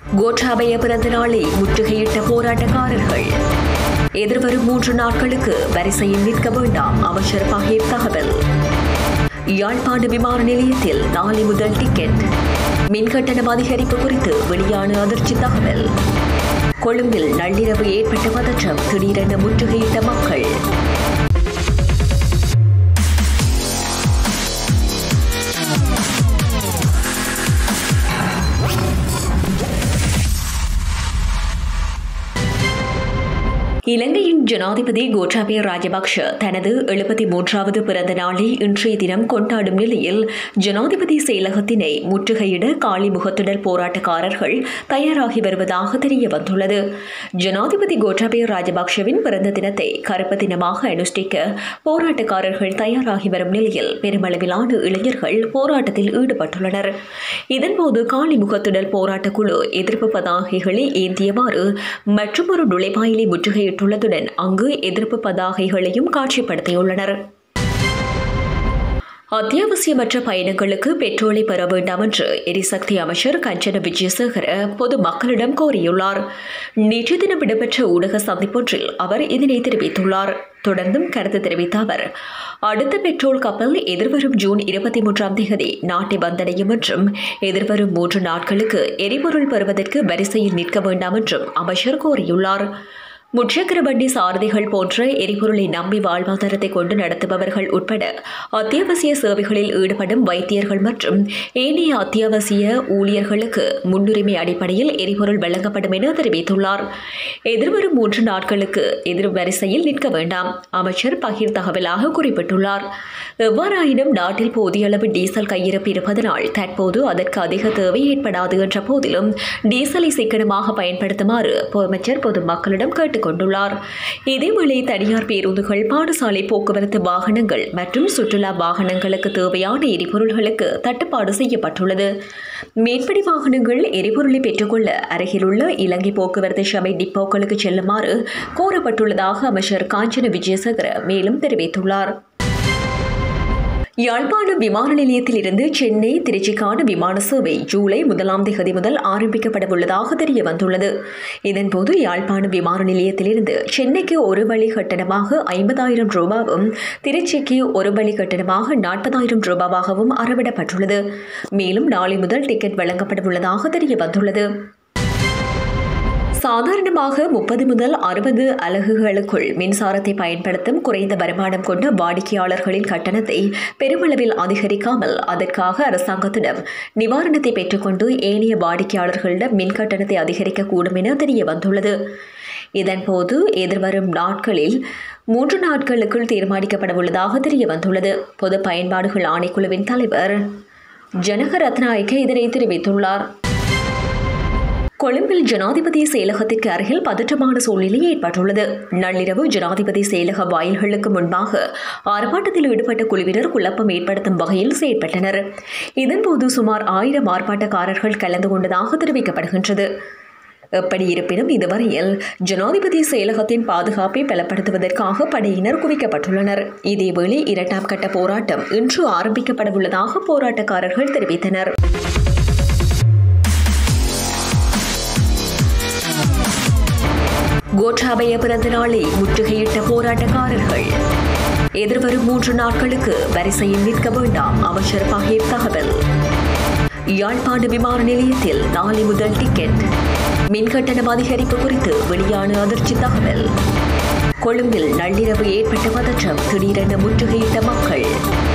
கோட்டாபய பிறந்த நாளை முற்றுகையிட்ட போராட்டக்காரர்கள் எதிர்வரும் மூன்று நாட்களுக்கு வரிசையில் நிற்க வேண்டாம் அமைச்சர் பகீர் தகவல் யாழ்ப்பாண விமான நிலையத்தில் நாளை முதல் டிக்கெட் மின்கட்டணம் அதிகரிப்பு குறித்து வெளியான அதிர்ச்சி தகவல் கொழும்பில் நள்ளிரவு ஏற்பட்ட பதற்றம் திடீரென முற்றுகையிட்ட மக்கள் இலங்கையின் ஜனாதிபதி கோட்டாபய ராஜபக்ஷ தனது எழுபத்தி மூன்றாவது பிறந்த நாளை இன்றைய தினம் கொண்டாடும் நிலையில் ஜனாதிபதி செயலகத்தினை முற்றுகையிட காளிமுகத்திடல் போராட்டக்காரர்கள் தயாராகி வருவதாக தெரிய வந்துள்ளது ஜனாதிபதி கோட்டாபய ராஜபக்ஷவின் பிறந்த தினத்தை கருப்பு தினமாக அனுஷ்டிக்க போராட்டக்காரர்கள் தயாராகி வரும் நிலையில் பெருமளவிலான இளைஞர்கள் போராட்டத்தில் ஈடுபட்டுள்ளனர் இதன்போது காளிமுகத்திடல் போராட்டக் குழு எதிர்ப்பு பதாகைகளை ஏந்தியவாறு மற்றொரு நுழைவாயிலை முற்றுகையிட்டுள்ளதுடன் அங்கு எதிர்ப்பு பதாகைகளையும் காட்சிப்படுத்தியுள்ளனர் அத்தியாவசியமற்ற பயணங்களுக்கு பெட்ரோலை பெற வேண்டாம் என்று எரிசக்தி அமைச்சர் கஞ்சன விஜயசேகர பொது மக்களிடம் கோரியுள்ளார் நேற்று தினம் இடம்பெற்ற ஊடக சந்திப்பொன்றில் அவர் இதனை தெரிவித்துள்ளார் தொடர்ந்தும் கருத்து தெரிவித்த அவர் அடுத்த பெட்ரோல் கப்பல் எதிர்வரும் ஜூன் இருபத்தி மூன்றாம் தேதி நாட்டை வந்தடையும் என்றும் எதிர்வரும் மூன்று நாட்களுக்கு எரிபொருள் பெறுவதற்கு வரிசையில் நிற்க வேண்டாம் என்றும் அமைச்சர் கோரியுள்ளார் முச்சக்கர வண்டி சாரதிகள் போன்ற எரிபொருளை நம்பி வாழ்வாதாரத்தை கொண்டு நடத்துபவர்கள் உட்பட அத்தியாவசிய சேவைகளில் ஈடுபடும் வைத்தியர்கள் மற்றும் ஏனைய அத்தியாவசிய ஊழியர்களுக்கு முன்னுரிமை அடிப்படையில் எரிபொருள் வழங்கப்படும் என தெரிவித்துள்ளார் எதிர்வரும் மூன்று நாட்களுக்கு எதிர் வரிசையில் நிற்க வேண்டாம் அமைச்சர் பகிர் தகவலாக குறிப்பிட்டுள்ளார் எவ்வாறாயினும் நாட்டில் போதிய அளவு டீசல் கையிருப்பு இருப்பதனால் தற்போது அதற்கு அதிக தேவை ஏற்படாது என்ற போதிலும் டீசலை சிக்கனமாக பயன்படுத்துமாறு அமைச்சர் பொதுமக்களிடம் கேட்டுக் கொண்டுள்ளார் இதேவேளை தனியார் பேருந்துகள் பாடசாலை போக்குவரத்து வாகனங்கள் மற்றும் சுற்றுலா வாகனங்களுக்கு தேவையான எரிபொருள்களுக்கு தட்டுப்பாடு செய்யப்பட்டுள்ளது மேற்படி வாகனங்கள் எரிபொருளை பெற்றுக்கொள்ள அருகிலுள்ள இலங்கை போக்குவரத்து சபை டிப்போக்களுக்கு செல்லுமாறு கோரப்பட்டுள்ளதாக அமைச்சர் காஞ்சன விஜயசேகர மேலும் தெரிவித்துள்ளார் யாழ்ப்பாணம் விமான நிலையத்தில் இருந்து சென்னை திருச்சிக்கான விமான சேவை ஜூலை முதலாம் தேதி முதல் ஆரம்பிக்கப்பட உள்ளதாக தெரிய வந்துள்ளது இதன்போது யாழ்ப்பாணம் விமான நிலையத்திலிருந்து சென்னைக்கு ஒரு வழி கட்டணமாக ஐம்பதாயிரம் ரூபாவும் திருச்சிக்கு ஒரு வழி கட்டணமாக நாற்பதாயிரம் ரூபாவாகவும் அறவிடப்பட்டுள்ளது மேலும் நாளை முதல் டிக்கெட் வழங்கப்பட உள்ளதாக தெரிய வந்துள்ளது சாதாரணமாக முப்பது முதல் அறுபது அலகுகளுக்குள் மின்சாரத்தை பயன்படுத்தும் குறைந்த வருமானம் கொண்ட வாடிக்கையாளர்களின் கட்டணத்தை பெருமளவில் அதிகரிக்காமல் அதற்காக அரசாங்கத்திடம் நிவாரணத்தை பெற்றுக்கொண்டு ஏனைய வாடிக்கையாளர்களிடம் மின் கட்டணத்தை அதிகரிக்கக்கூடும் என தெரிய வந்துள்ளது இதன்போது எதிர்வரும் நாட்களில் மூன்று நாட்களுக்குள் தீர்மானிக்கப்பட உள்ளதாக தெரிய வந்துள்ளது பொது பயன்பாடுகள் ஆணைக்குழுவின் தலைவர் ஜனக ரத்நாயக்க இதனை தெரிவித்துள்ளார் கொழும்பில் ஜனாதிபதி செயலகத்திற்கு அருகில் பதற்றமான சூழ்நிலை ஏற்பட்டுள்ளது நள்ளிரவு ஜனாதிபதி செயலக வாயில்களுக்கு முன்பாக ஆர்ப்பாட்டத்தில் ஈடுபட்ட குழுவினர் குழப்பம் ஏற்படுத்தும் வகையில் செயற்பட்டனர் இதன்போது சுமார் ஆயிரம் ஆர்ப்பாட்டக்காரர்கள் கலந்து கொண்டதாக தெரிவிக்கப்படுகின்றது எப்படி இருப்பினும் இதுவரையில் ஜனாதிபதி செயலகத்தின் பாதுகாப்பை பலப்படுத்துவதற்காக படையினர் குவிக்கப்பட்டுள்ளனர் இதேவேளை இரண்டாம் கட்ட போராட்டம் இன்று ஆரம்பிக்கப்பட உள்ளதாக போராட்டக்காரர்கள் தெரிவித்தனர் கோட்டாபய பிறந்த நாளை முற்றுகையிட்ட போராட்டக்காரர்கள் எதிர்வரும் மூன்று நாட்களுக்கு வரிசையில் நிற்க வேண்டாம் அமைச்சர் பகீர் தகவல் யாழ்ப்பாண விமான நிலையத்தில் நாளை முதல் டிக்கெட் மின்கட்டணம் அதிகரிப்பு குறித்து வெளியான அதிர்ச்சி தகவல் கொழும்பில் நள்ளிரவு ஏற்பட்ட பதற்றம் திடீரென முற்றுகையிட்ட மக்கள்